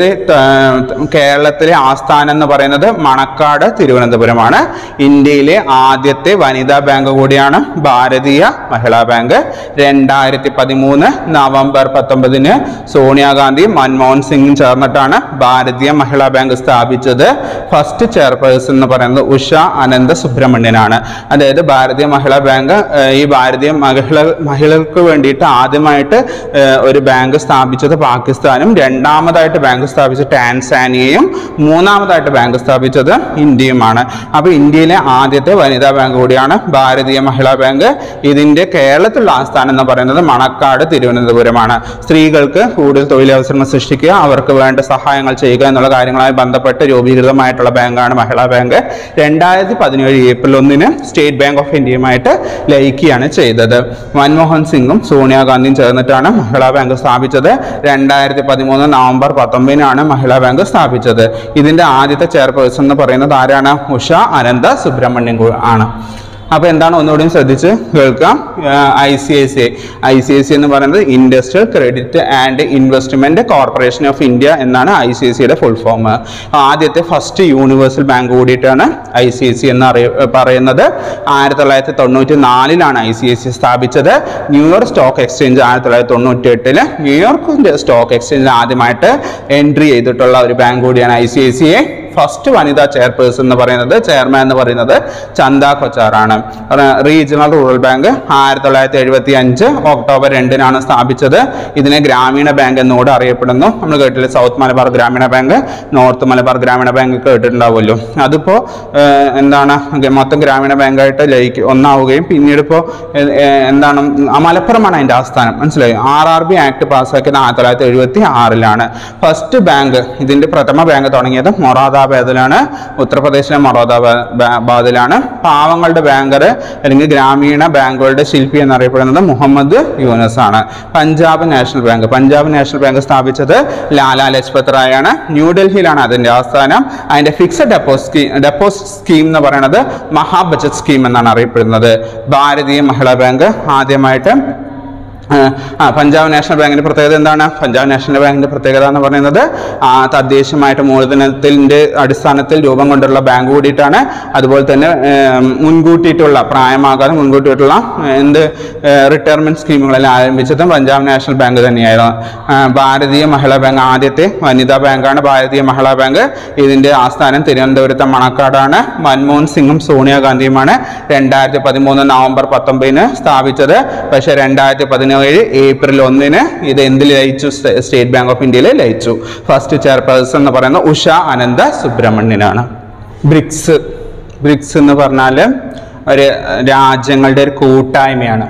കേരളത്തിലെ ആസ്ഥാനം എന്ന് പറയുന്നത് മണക്കാട് തിരുവനന്തപുരമാണ് ഇന്ത്യയിലെ ആദ്യത്തെ വനിതാ ബാങ്ക് കൂടിയാണ് ഭാരതീയ മഹിളാ ബാങ്ക് രണ്ടായിരത്തി പതിമൂന്ന് നവംബർ പത്തൊമ്പതിന് സോണിയാഗാന്ധിയും മൻമോഹൻ സിംഗും ചേർന്നിട്ടാണ് ഭാരതീയ മഹിളാ ബാങ്ക് സ്ഥാപിച്ചത് ഫസ്റ്റ് ചെയർപേഴ്സൺ എന്ന് പറയുന്നത് ഉഷ അനന്ത സുബ്രഹ്മണ്യനാണ് അതായത് ഭാരതീയ മഹിളാ ബാങ്ക് ഏഹ്, ഈ ഭാരതീയ മഹിള മഹിളകൾക്ക് വേണ്ടിയിട്ട് ആദ്യമായിട്ട് ഏഹ്, ഒരു ബാങ്ക് സ്ഥാപിച്ചത് പാകിസ്ഥാനും രണ്ടാമതായിട്ട് ബാങ്ക് സ്ഥാപിച്ചത് ടാൻസാനിയയും മൂന്നാമതായിട്ട് ബാങ്ക് സ്ഥാപിച്ചത് ഇന്ത്യയുമാണ് അപ്പോൾ ഇന്ത്യയിലെ ആദ്യത്തെ വനിതാ ബാങ്ക് കൂടിയാണ് ഭാരതീയ മഹിളാ ബാങ്ക് ഇതിന്റെ കേരളത്തിലുള്ള ആസ്ഥാനം എന്ന് പറയുന്നത് മണക്കാട് തിരുവനന്തപുരമാണ് സ്ത്രീകൾക്ക് കൂടുതൽ തൊഴിലവസരങ്ങൾ സൃഷ്ടിക്കുക അവർക്ക് വേണ്ട സഹായങ്ങൾ ചെയ്യുക എന്നുള്ള കാര്യങ്ങളുമായി ബന്ധപ്പെട്ട് രൂപീകൃതമായിട്ടുള്ള ബാങ്കാണ് മഹിളാ ബാങ്ക് രണ്ടായിരത്തി പതിനേഴ് ഏപ്രിൽ ഒന്നിന് സ്റ്റേറ്റ് ബാങ്ക് ഓഫ് ഇന്ത്യയുമായിട്ട് ലയിക്കുകയാണ് ചെയ്തത് മൻമോഹൻ സിംഗും സോണിയാഗാന്ധിയും ചേർന്നിട്ടാണ് മഹിളാ ബാങ്ക് സ്ഥാപിച്ചത് രണ്ടായിരത്തി പതിമൂന്ന് നവംബർ പത്തൊമ്പതിനാണ് മഹിളാ ബാങ്ക് സ്ഥാപിച്ചത് ഇതിന്റെ ആദ്യത്തെ ചെയർപേഴ്സൺ എന്ന് പറയുന്നത് ആരാണ് ഉഷ അനന്ത സുബ്രഹ്മണ്യം കു- ആണ് അപ്പോൾ എന്താണ് ഒന്നുകൂടിയും ശ്രദ്ധിച്ച് കേൾക്കാം I C I C I C I C എന്ന് പറയുന്നത് industrial credit and investment corporation of India എന്നാണ് ഐ സി ഐ സിയുടെ ഫുൾ ഫോം ആദ്യത്തെ ഫസ്റ്റ് യൂണിവേഴ്സൽ ബാങ്ക് കൂടിയിട്ടാണ് ഐ സി ഐ സി എന്ന് അറിയ പറയുന്നത് ആയിരത്തി തൊള്ളായിരത്തി തൊണ്ണൂറ്റി നാലിലാണ് ഐ സി ഐ സി സ്ഥാപിച്ചത് ന്യൂയോർക്ക് സ്റ്റോക്ക് എക്സ്ചേഞ്ച് ആയിരത്തി തൊള്ളായിരത്തി തൊണ്ണൂറ്റി എട്ടില് ന്യൂയോർക്ക് സ്റ്റോക്ക് എക്സ്ചേഞ്ചിൽ ആദ്യമായിട്ട് എൻട്രി ചെയ്തിട്ടുള്ള ഒരു ബാങ്ക് കൂടിയാണ് I C I C I first വനിതാ ചെയർപേഴ്സൺ എന്ന് പറയുന്നത് ചെയർമാൻ എന്ന് പറയുന്നത് ചന്ദ കൊച്ചാറാണ് റീജിയണൽ റൂറൽ ബാങ്ക് ആയിരത്തി തൊള്ളായിരത്തി എഴുപത്തി അഞ്ച് ഒക്ടോബർ രണ്ടിനാണ് സ്ഥാപിച്ചത് ഇതിനെ ഗ്രാമീണ ബാങ്ക് എന്നുകൂടെ അറിയപ്പെടുന്നു നമ്മൾ കേട്ടില്ല സൗത്ത് മലബാർ ഗ്രാമീണ ബാങ്ക് നോർത്ത് മലബാർ ഗ്രാമീണ ബാങ്ക് കേട്ടിട്ടുണ്ടാവുമല്ലോ അതിപ്പോൾ എന്താണ് ഗ- മൊത്തം ഗ്രാമീണ ബാങ്കായിട്ട് ലയിക്ക് ഒന്നാവുകയും പിന്നീട് ഇപ്പോൾ എന്താണ് ആ മലപ്പുറമാണ് അതിൻ്റെ ആസ്ഥാനം മനസ്സിലായി ആർ ആർ ബി ആക്ട് പാസ്സാക്കിയത് ആയിരത്തി തൊള്ളായിരത്തി എഴുപത്തി ആറിലാണ് ഫസ്റ്റ് ബാങ്ക് ഇതിൻ്റെ പ്രഥമ ബാങ്ക് തുടങ്ങിയത് മൊറാദാബാദിലാണ് ഉത്തർപ്രദേശിലെ മൊറാദാബാദിലാണ് പാവങ്ങളുടെ ബാങ്കർ അല്ലെങ്കിൽ ഗ്രാമീണ ബാങ്കുകളുടെ ശില്പി എന്നറിയപ്പെടുന്നത് മുഹമ്മദ് യൂനസ് ആണ് Punjab national bank Punjab national bank സ്ഥാപിച്ചത് ലാലാ ലജ്പത് റായ് ആണ് ന്യൂഡൽഹിയിലാണ് അതിൻ്റെ ആസ്ഥാനം അതിൻ്റെ fixed deposit scheme deposit scheme എന്ന് പറയുന്നത് മഹാബജറ്റ് സ്കീം എന്നാണ് അറിയപ്പെടുന്നത് ഭാരതീയ മഹിളാ ബാങ്ക് ആദ്യമായിട്ട് ആ, ആ പഞ്ചാബ് നാഷണൽ ബാങ്കിന്റെ പ്രത്യേകത എന്താണ് പഞ്ചാബ് നാഷണൽ ബാങ്കിന്റെ പ്രത്യേകത എന്ന് പറയുന്നത് ആ, തദ്ദേശീയമായിട്ട് മൂലധനത്തിന്റെ അടിസ്ഥാനത്തിൽ രൂപം കൊണ്ടുള്ള ബാങ്ക് കൂടിയിട്ടാണ് അതുപോലെ തന്നെ ഏം, മുൻകൂട്ടിയിട്ടുള്ള പ്രായമാകാതെ മുൻകൂട്ടിയിട്ടുള്ള ഏ, എന്ത് റിട്ടയർമെന്റ് സ്കീമുകളെല്ലാം ആരംഭിച്ചതും പഞ്ചാബ് നാഷണൽ ബാങ്ക് തന്നെയായിരുന്നു ആ, ഭാരതീയ മഹിളാ ബാങ്ക് ആദ്യത്തെ വനിതാ ബാങ്കാണ് ഭാരതീയ മഹിളാ ബാങ്ക് ഇതിന്റെ ആസ്ഥാനം തിരുവനന്തപുരത്തെ മണക്കാടാണ് മൻമോഹൻ സിംഗും സോണിയാഗാന്ധിയുമാണ് രണ്ടായിരത്തി പതിമൂന്ന് നവംബർ പത്തൊമ്പതിന് സ്ഥാപിച്ചത് പക്ഷേ രണ്ടായിരത്തി പതിനേഴ് ഏപ്രിൽ ഒന്നിന് ഇത് എന്തിൽ ലയിച്ചു സ്റ്റേ- സ്റ്റേറ്റ് ബാങ്ക് ഓഫ് ഇന്ത്യയിൽ ലയിച്ചു ഫസ്റ്റ് ചെയർപേഴ്സൺ എന്ന് പറയുന്ന ഉഷ അനന്ത സുബ്രഹ്മണ്യനാണ് ബ്രിക്സ് ബ്രിക്സ് എന്ന് പറഞ്ഞാൽ ഒരു രാജ്യങ്ങളുടെ ഒരു കൂട്ടായ്മയാണ്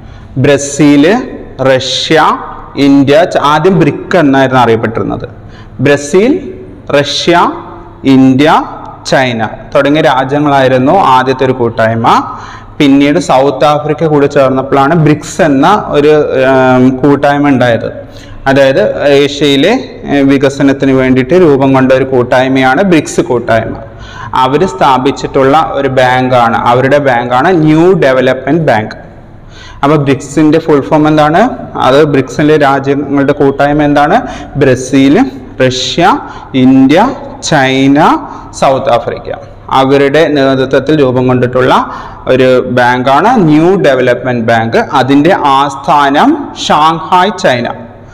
ബ്രസീല് റഷ്യ ഇന്ത്യ ച- ആദ്യം ബ്രിക്ക് എന്നായിരുന്നു അറിയപ്പെട്ടിരുന്നത് ബ്രസീൽ റഷ്യ ഇന്ത്യ ചൈന തുടങ്ങിയ രാജ്യങ്ങളായിരുന്നു ആദ്യത്തെ ഒരു കൂട്ടായ്മ പിന്നീട് സൗത്ത് ആഫ്രിക്ക കൂടി ചേർന്നപ്പോഴാണ് ബ്രിക്സ് എന്ന ഒരു ഉം, കൂട്ടായ്മ ഉണ്ടായത് അതായത് ഏഷ്യയിലെ ഏർ, വികസനത്തിന് വേണ്ടിയിട്ട് രൂപം കൊണ്ട ഒരു കൂട്ടായ്മയാണ് ബ്രിക്സ് കൂട്ടായ്മ അവർ സ്ഥാപിച്ചിട്ടുള്ള ഒരു ബാങ്കാണ് അവരുടെ ബാങ്കാണ് ന്യൂ ഡെവലപ്മെന്റ് ബാങ്ക് അപ്പോൾ ബ്രിക്സിന്റെ ഫുൾ ഫോം എന്താണ് അത് ബ്രിക്സിലെ രാജ്യങ്ങളുടെ കൂട്ടായ്മ എന്താണ് Brazil Russia India China South Africa അവരുടെ നേതൃത്വത്തിൽ രൂപം കൊണ്ടിട്ടുള്ള ഒരു ബാങ്കാണ് ന്യൂ ഡെവലപ്മെന്റ് ബാങ്ക് അതിൻ്റെ ആസ്ഥാനം ഷാങ്ഹായ് ചൈന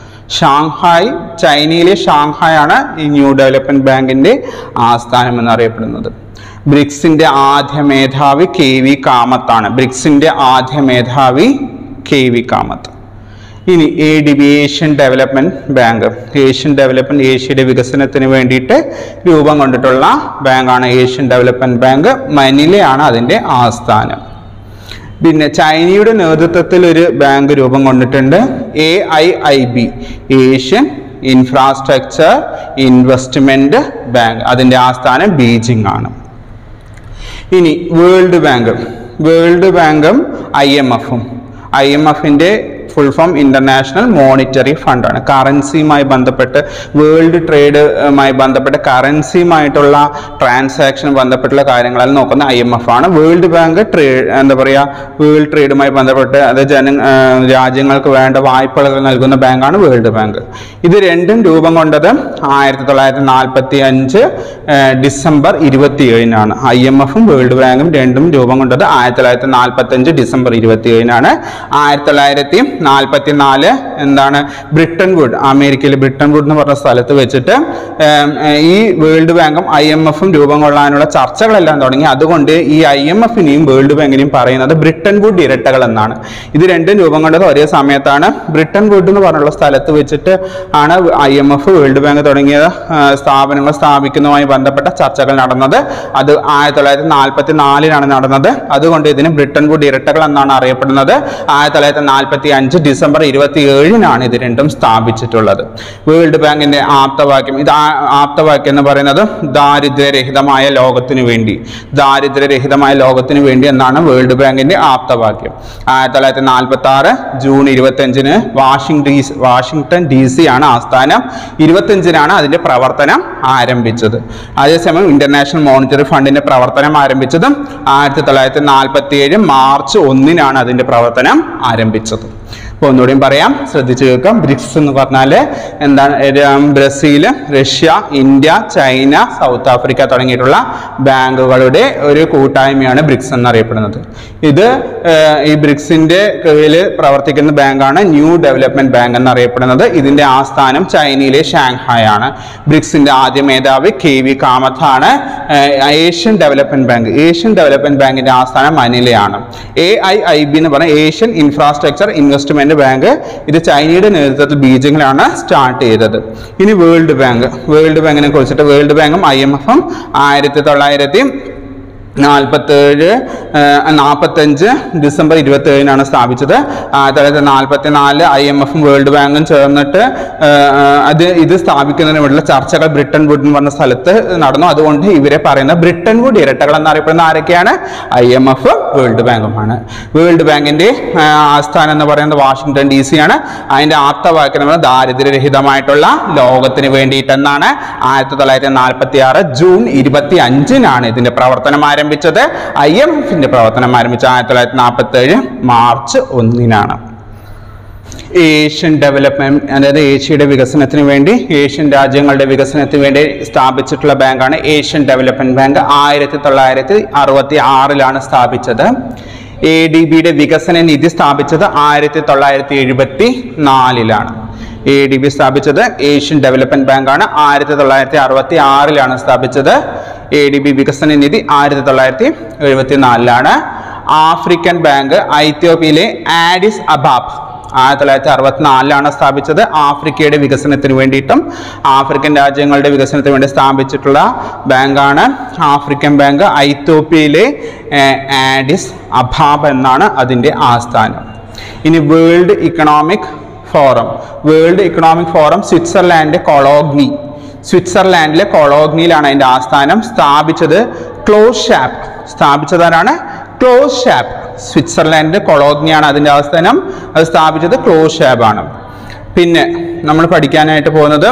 ഷാങ്ഹായ് ചൈനയിലെ ഷാങ്ഹായ് ആണ് ഈ ന്യൂ ഡെവലപ്മെന്റ് ബാങ്കിന്റെ ആസ്ഥാനം എന്നറിയപ്പെടുന്നത് ബ്രിക്സിന്റെ ആദ്യ മേധാവി കെ വി കാമത്താണ് ബ്രിക്സിന്റെ ആദ്യ മേധാവി കെ വി കാമത്ത് ഇനി A D B Asian development bank Asian development ഏഷ്യയുടെ വികസനത്തിന് വേണ്ടിയിട്ട് രൂപം കൊണ്ടിട്ടുള്ള ബാങ്കാണ് ഏഷ്യൻ ഡെവലപ്മെന്റ് ബാങ്ക് മനിലയാണ് അതിൻ്റെ ആസ്ഥാനം പിന്നെ ചൈനയുടെ നേതൃത്വത്തിൽ ഒരു ബാങ്ക് രൂപം കൊണ്ടിട്ടുണ്ട് A I I B Asian infrastructure investment bank അതിൻ്റെ ആസ്ഥാനം ബീജിംഗ് ആണ് ഇനി വേൾഡ് ബാങ്ക് വേൾഡ് ബാങ്കും ഐ എം എഫും ഐ എം എഫിൻ്റെ ഫുൾ ഫോം ഇന്റർനാഷണൽ മോണിറ്ററി ഫണ്ടാണ് കറൻസിയുമായി ബന്ധപ്പെട്ട് വേൾഡ് ട്രേഡുമായി ബന്ധപ്പെട്ട് കറൻസിയുമായിട്ടുള്ള ട്രാൻസാക്ഷൻ ബന്ധപ്പെട്ടുള്ള കാര്യങ്ങളെല്ലാം നോക്കുന്ന ഐ എം എഫ് ആണ് വേൾഡ് ബാങ്ക് ട്രേഡ് എന്താ പറയുക വേൾഡ് ട്രേഡുമായി ബന്ധപ്പെട്ട് അത് ജന ആ, രാജ്യങ്ങൾക്ക് വേണ്ട വായ്പകൾ നൽകുന്ന ബാങ്കാണ് വേൾഡ് ബാങ്ക് ഇത് രണ്ടും രൂപം കൊണ്ടത് ആയിരത്തി തൊള്ളായിരത്തി നാൽപ്പത്തി അഞ്ച് ഡിസംബർ ഇരുപത്തി ഏഴിനാണ് ഐ എം എഫും വേൾഡ് ബാങ്കും രണ്ടും രൂപം കൊണ്ടത് ആയിരത്തി തൊള്ളായിരത്തി നാൽപ്പത്തി അഞ്ച് ഡിസംബർ ഇരുപത്തി ഏഴിനാണ് ആയിരത്തി തൊള്ളായിരത്തി നാൽപ്പത്തി നാല് എന്താണ് ബ്രിട്ടൻ വുഡ് അമേരിക്കയിലെ ബ്രിട്ടൻ വുഡ് എന്ന് പറഞ്ഞ സ്ഥലത്ത് വെച്ചിട്ട് ഏം, ഏർ, ഈ വേൾഡ് ബാങ്കും ഐ എം എഫും രൂപം കൊള്ളാനുള്ള ചർച്ചകളെല്ലാം തുടങ്ങി അതുകൊണ്ട് ഈ ഐ എം എഫിനെയും വേൾഡ് ബാങ്കിനെയും പറയുന്നത് ബ്രിട്ടൻ വുഡ് ഇരട്ടകൾ എന്നാണ് ഇത് രണ്ടും രൂപം കൊണ്ടത് ഒരേ സമയത്താണ് ബ്രിട്ടൻ വുഡ് എന്ന് പറഞ്ഞുള്ള സ്ഥലത്ത് വെച്ചിട്ട് ആണ് I M F world bank തുടങ്ങിയ ആ, സ്ഥാപനങ്ങൾ സ്ഥാപിക്കുന്നതുമായി ബന്ധപ്പെട്ട ചർച്ചകൾ നടന്നത് അത് ആയിരത്തി തൊള്ളായിരത്തി നാൽപ്പത്തി നാലിലാണ് നടന്നത് അതുകൊണ്ട് ഇതിന് ബ്രിട്ടൻ വുഡ് ഇരട്ടകൾ എന്നാണ് അറിയപ്പെടുന്നത് ആയിരത്തി തൊള്ളായിരത്തി നാൽപ്പത്തി അഞ്ച് ഡിസംബർ ഇരുപത്തി ഏഴിനാണ് ഇത് രണ്ടും സ്ഥാപിച്ചിട്ടുള്ളത് വേൾഡ് ബാങ്കിന്റെ ആപ്തവാക്യം ഇത് ആ- ആപ്തവാക്യം എന്ന് പറയുന്നത് ദാരിദ്ര്യരഹിതമായ ലോകത്തിനു വേണ്ടി ദാരിദ്ര്യരഹിതമായ ലോകത്തിനു വേണ്ടി എന്നാണ് വേൾഡ് ബാങ്കിന്റെ ആപ്തവാക്യം ആയിരത്തി തൊള്ളായിരത്തി നാൽപ്പത്തി ആറ് ജൂൺ ഇരുപത്തഞ്ചിന് washing D Washington D C ആണ് ആസ്ഥാനം ഇരുപത്തഞ്ചിനാണ് അതിന്റെ പ്രവർത്തനം ആരംഭിച്ചത് അതേസമയം ഇന്റർനാഷണൽ മോണിറ്ററി ഫണ്ടിന്റെ പ്രവർത്തനം ആരംഭിച്ചതും ആയിരത്തി തൊള്ളായിരത്തി നാൽപ്പത്തി ഏഴ് മാർച്ച് ഒന്നിനാണ് അതിന്റെ പ്രവർത്തനം ആരംഭിച്ചത് അപ്പോൾ ഒന്നുകൂടിയും പറയാം ശ്രദ്ധിച്ചു കേൾക്കാം ബ്രിക്സ് എന്ന് പറഞ്ഞാൽ എന്താണ് ഏർ, Brazil Russia India China South Africa തുടങ്ങിയിട്ടുള്ള ബാങ്കുകളുടെ ഒരു കൂട്ടായ്മയാണ് ബ്രിക്സ് എന്നറിയപ്പെടുന്നത് ഇത് ഏർ, ഈ ബ്രിക്സിന്റെ കീഴിൽ പ്രവർത്തിക്കുന്ന ബാങ്കാണ് ന്യൂ ഡെവലപ്മെന്റ് ബാങ്ക് എന്നറിയപ്പെടുന്നത് ഇതിന്റെ ആസ്ഥാനം ചൈനയിലെ ഷാങ്ഹായ് ആണ് ബ്രിക്സിന്റെ ആദ്യ മേധാവി കെ വി കാമത്ത് ആണ് ഏർ, Asian development bank Asian development ബാങ്കിന്റെ ആസ്ഥാനം മനിലയാണ് എ ഐ ഐ ബി എന്ന് പറഞ്ഞ ഏഷ്യൻ ഇൻഫ്രാസ്ട്രക്ചർ ഇൻവെസ്റ്റ്മെന്റ് ബാങ്ക് ഇത് ചൈനയുടെ നേതൃത്വത്തിൽ ബീജിംഗിലാണ് സ്റ്റാർട്ട് ചെയ്തത് ഇനി വേൾഡ് ബാങ്ക് വേൾഡ് ബാങ്കിനെ കുറിച്ചിട്ട് വേൾഡ് ബാങ്കും ഐ എം എഫും ആയിരത്തി തൊള്ളായിരത്തി നാൽപ്പത്തേഴ് നാൽപ്പത്തഞ്ച് ഡിസംബർ ഇരുപത്തി ഏഴിനാണ് സ്ഥാപിച്ചത് ആയിരത്തി തൊള്ളായിരത്തി നാൽപ്പത്തി നാല് ഐ എം എഫും വേൾഡ് ബാങ്കും ചേർന്നിട്ട് ആ, അത് ഇത് സ്ഥാപിക്കുന്നതിന് വേണ്ടിയുള്ള ചർച്ചകൾ ബ്രിട്ടൻ വുഡ് എന്ന് പറഞ്ഞ സ്ഥലത്ത് നടന്നു അതുകൊണ്ട് ഇവരെ പറയുന്ന ബ്രിട്ടൻ വുഡ് ഇരട്ടകൾ എന്നറിയപ്പെടുന്ന ആരൊക്കെയാണ് ഐ എം എഫ് വേൾഡ് ബാങ്കുമാണ് വേൾഡ് ബാങ്കിന്റെ ആ, ആസ്ഥാനം എന്ന് പറയുന്നത് വാഷിംഗ്ടൺ ഡി സി ആണ് അതിന്റെ ആപ്തവാക്യം എന്ന് പറയുന്നത് ദാരിദ്ര്യരഹിതമായിട്ടുള്ള ലോകത്തിന് വേണ്ടിയിട്ടെന്നാണ് ആയിരത്തി തൊള്ളായിരത്തി നാൽപ്പത്തി ആറ് ജൂൺ ഇരുപത്തി അഞ്ചിനാണ് ഇതിന്റെ പ്രവർത്തനം ആരംഭിച്ചത് ഐ എം എഫിന്റെ പ്രവർത്തനം ആരംഭിച്ചത് ആയിരത്തി തൊള്ളായിരത്തി നാൽപ്പത്തി ഏഴ് മാർച്ച് ഒന്നിനാണ് ഏഷ്യൻ ഡെവലപ്മെന്റ് അതായത് ഏഷ്യയുടെ വികസനത്തിന് വേണ്ടി ഏഷ്യൻ രാജ്യങ്ങളുടെ വികസനത്തിന് വേണ്ടി സ്ഥാപിച്ചിട്ടുള്ള ബാങ്കാണ് ഏഷ്യൻ ഡെവലപ്മെന്റ് ബാങ്ക് ആയിരത്തി തൊള്ളായിരത്തി അറുപത്തി ആറിലാണ് സ്ഥാപിച്ചത് എ ഡി ബിയുടെ വികസന നിധി സ്ഥാപിച്ചത് ആയിരത്തി തൊള്ളായിരത്തി എഴുപത്തി നാലിലാണ് എ ഡി ബി സ്ഥാപിച്ചത് ഏഷ്യൻ ഡെവലപ്മെന്റ് ബാങ്കാണ് ആയിരത്തി തൊള്ളായിരത്തി അറുപത്തി ആറിലാണ് സ്ഥാപിച്ചത് എ ഡി ബി വികസന നിധി ആയിരത്തി തൊള്ളായിരത്തി എഴുപത്തി നാലിലാണ് ആഫ്രിക്കൻ ബാങ്ക് ഐത്യോപ്യയിലെ ആഡിസ് അബാബ് ആയിരത്തി തൊള്ളായിരത്തി അറുപത്തിനാലിലാണ് സ്ഥാപിച്ചത് ആഫ്രിക്കയുടെ വികസനത്തിന് വേണ്ടിയിട്ടും ആഫ്രിക്കൻ രാജ്യങ്ങളുടെ വികസനത്തിന് വേണ്ടി സ്ഥാപിച്ചിട്ടുള്ള ബാങ്കാണ് ആഫ്രിക്കൻ ബാങ്ക് ഐത്തോപ്യയിലെ ഏർ, ആഡിസ് അബാബ് എന്നാണ് അതിൻ്റെ ആസ്ഥാനം ഇനി world economic forum world economic forum Switzerland Cologny സ്വിറ്റ്സർലാൻഡിലെ കൊളോഗ്നിയിലാണ് അതിൻ്റെ ആസ്ഥാനം സ്ഥാപിച്ചത് ക്ലോസ് ഷാപ്പ് സ്ഥാപിച്ചതാരാണ് ക്ലോസ് ഷാപ്പ് സ്വിറ്റ്സർലാൻഡ് കൊളോഗ്നിയാണ് അതിൻ്റെ ആസ്ഥാനം അത് സ്ഥാപിച്ചത് ക്ലോസ് ഷാപ്പ് ആണ് പിന്നെ നമ്മൾ പഠിക്കാനായിട്ട് പോകുന്നത്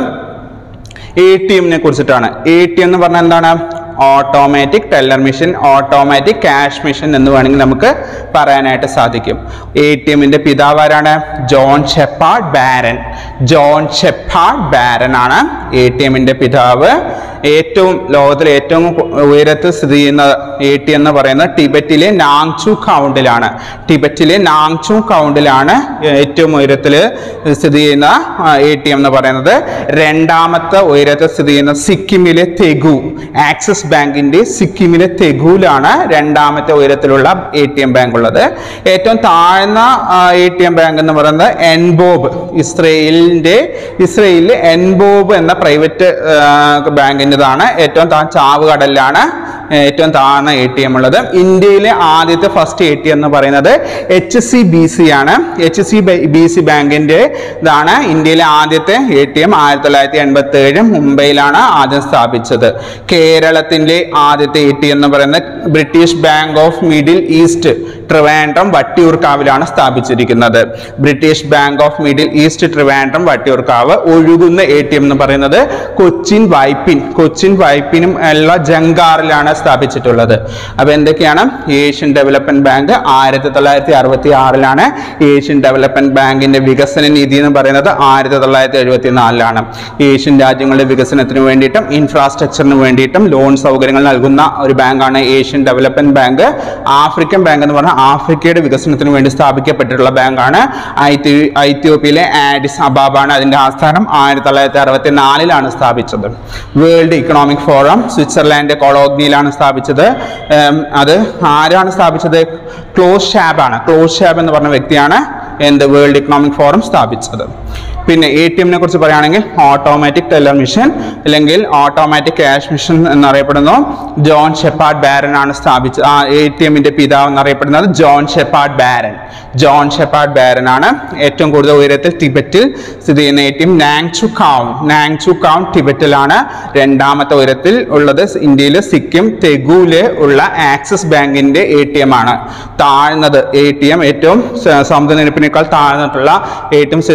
എ ടി എമ്മിനെ കുറിച്ചിട്ടാണ് എ ടി എം എന്ന് പറഞ്ഞാൽ എന്താണ് automatic teller machine automatic cash machine എന്ന് വേണമെങ്കിൽ നമുക്ക് പറയാനായിട്ട് സാധിക്കും എ ടി എമ്മിന്റെ പിതാവാരാണ് John Shepherd Barron John Shepherd Barron ആണ് എ ടി എമ്മിന്റെ പിതാവ് ഏറ്റവും ലോകത്തിലെ ഏറ്റവും ഉയരത്തിൽ സ്ഥിതി ചെയ്യുന്ന എ ടി എന്ന് പറയുന്നത് ടിബറ്റിലെ നാങ്ചു കൗണ്ടിലാണ് ടിബറ്റിലെ നാങ്ചു കൗണ്ടിലാണ് ഏറ്റവും ഉയരത്തിൽ സ്ഥിതി ചെയ്യുന്ന എ ടി എം എന്ന് പറയുന്നത് രണ്ടാമത്തെ ഉയരത്തിൽ സ്ഥിതി ചെയ്യുന്ന സിക്കിമിലെ തെഗു ആക്സിസ് ബാങ്കിന്റെ സിക്കിമിലെ തെഗുവിലാണ് രണ്ടാമത്തെ ഉയരത്തിലുള്ള എ ടി എം ബാങ്ക് ഉള്ളത് ഏറ്റവും താഴ്ന്ന എ ടി എം ബാങ്ക് എന്ന് പറയുന്നത് എൻബോബ് ഇസ്രയേലിന്റെ ഇസ്രയേലിലെ എൻബോബ് എന്ന പ്രൈവറ്റ് ബാങ്കിൻ്റെതാണ് ഏറ്റവും താ ചാവുകടലിലാണ് ഏറ്റവും താഴ്ന്ന എ ടി എം ഉള്ളത് ഇന്ത്യയിലെ ആദ്യത്തെ ഫസ്റ്റ് എ ടി എം എന്ന് പറയുന്നത് എച്ച് സി ബി സി ആണ് എച്ച് സി ബി സി ബാങ്കിന്റെ ഇതാണ് ഇന്ത്യയിലെ ആദ്യത്തെ എ ടി എം ആയിരത്തി തൊള്ളായിരത്തി എൺപത്തി ഏഴ് മുംബൈയിലാണ് ആദ്യം സ്ഥാപിച്ചത് കേരളത്തിന്റെ ആദ്യത്തെ എ ടി എം എന്ന് പറയുന്നത് British bank of Middle East Trivandrum വട്ടിയൂർക്കാവിലാണ് സ്ഥാപിച്ചിരിക്കുന്നത് British bank of Middle East Trivandrum Vattiyoorkavu ഒഴുകുന്ന എ ടി എം എന്ന് പറയുന്നത് കൊച്ചിൻ വൈപ്പിൻ കൊച്ചിൻ വൈപ്പിനും ഉള്ള ജങ്കാറിലാണ് സ്ഥാപിച്ചിട്ടുള്ളത് അപ്പോൾ എന്തൊക്കെയാണ് ഏഷ്യൻ ഡെവലപ്മെന്റ് ബാങ്ക് ആയിരത്തി തൊള്ളായിരത്തി അറുപത്തി ആറിലാണ് ഏഷ്യൻ ഡെവലപ്മെന്റ് ബാങ്കിന്റെ വികസന നിധി എന്ന് പറയുന്നത് ആയിരത്തി തൊള്ളായിരത്തി എഴുപത്തി നാലിലാണ് ഏഷ്യൻ രാജ്യങ്ങളുടെ വികസനത്തിന് വേണ്ടിയിട്ടും ഇൻഫ്രാസ്ട്രക്ചറിന് വേണ്ടിയിട്ടും ലോൺ സൗകര്യങ്ങൾ നൽകുന്ന ഒരു ബാങ്കാണ് Asian development bank African bank എന്ന് പറഞ്ഞാൽ ആഫ്രിക്കയുടെ വികസനത്തിന് വേണ്ടി സ്ഥാപിക്കപ്പെട്ടിട്ടുള്ള ബാങ്കാണ് ഐത്തി- ഐത്യോപ്യയിലെ ആഡിസ് അബാബാണ് അതിന്റെ ആസ്ഥാനം ആയിരത്തി തൊള്ളായിരത്തി അറുപത്തി നാലിലാണ് സ്ഥാപിച്ചത് വേൾഡ് ഇക്കണോമിക് ഫോറം സ്വിറ്റ്സർലാൻഡ് കൊളോഗ്നിയിലാണ് സ്ഥാപിച്ചത് ഉം, അത് ആരാണ് സ്ഥാപിച്ചത് ക്ലോസ് ഷാബ് ആണ് ക്ലോസ് ഷാബ് എന്ന് പറഞ്ഞ വ്യക്തിയാണ് എന്ത് വേൾഡ് ഇക്കണോമിക് ഫോറം സ്ഥാപിച്ചത് പിന്നെ എ ടി എമ്മിനെ കുറിച്ച് പറയുകയാണെങ്കിൽ ഓട്ടോമാറ്റിക് ടെല്ലർ മിഷൻ അല്ലെങ്കിൽ ഓട്ടോമാറ്റിക് ക്യാഷ് മിഷൻ എന്നറിയപ്പെടുന്നു ജോൺ ഷെപ്പാർഡ് ബാരൻ ആണ് സ്ഥാപിച്ചത് ആ എ ടി എമ്മിന്റെ പിതാവ് എന്നറിയപ്പെടുന്നത് John Shepherd Barron John Shepherd Barron ആണ് ഏറ്റവും കൂടുതൽ ഉയരത്തിൽ ടിബറ്റിൽ സ്ഥിതി ചെയ്യുന്ന A T M Nangchu county Nangchu county ടിബറ്റിലാണ് രണ്ടാമത്തെ ഉയരത്തിൽ ഉള്ളത് ഇന്ത്യയിലെ സിക്കിം തെഗുവില് ഉള്ള ആക്സിസ് ബാങ്കിന്റെ എ ടി എം ആണ് താഴ്ന്നത് എ ടി എം ഏറ്റവും സ- സമുദ്രനിരപ്പിനേക്കാൾ താഴ്ന്നിട്ടുള്ള എ ടി എം സ്ഥിതി ചെയ്യുന്നത് ഇസ്രയേൽ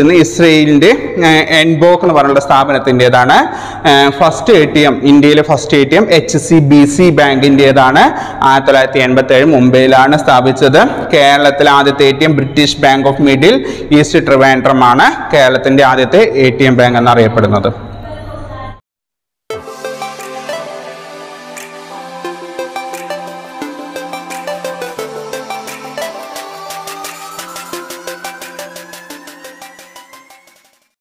ഇസ്രയേലിൻ്റെ എൻബോക്ക് എന്ന് പറഞ്ഞുള്ള സ്ഥാപനത്തിൻ്റെതാണ് ഫസ്റ്റ് എ ടി എം ഇന്ത്യയിലെ first A T M H C B C ബാങ്കിൻ്റെതാണ് ആയിരത്തി തൊള്ളായിരത്തി എൺപത്തി ഏഴ് മുംബൈയിലാണ് സ്ഥാപിച്ചത് കേരളത്തിലെ ആദ്യത്തെ എ ടി എം British bank of Middle East Trivandrum ആണ് കേരളത്തിൻ്റെ ആദ്യത്തെ എ ടി എം ബാങ്ക് എന്നറിയപ്പെടുന്നത്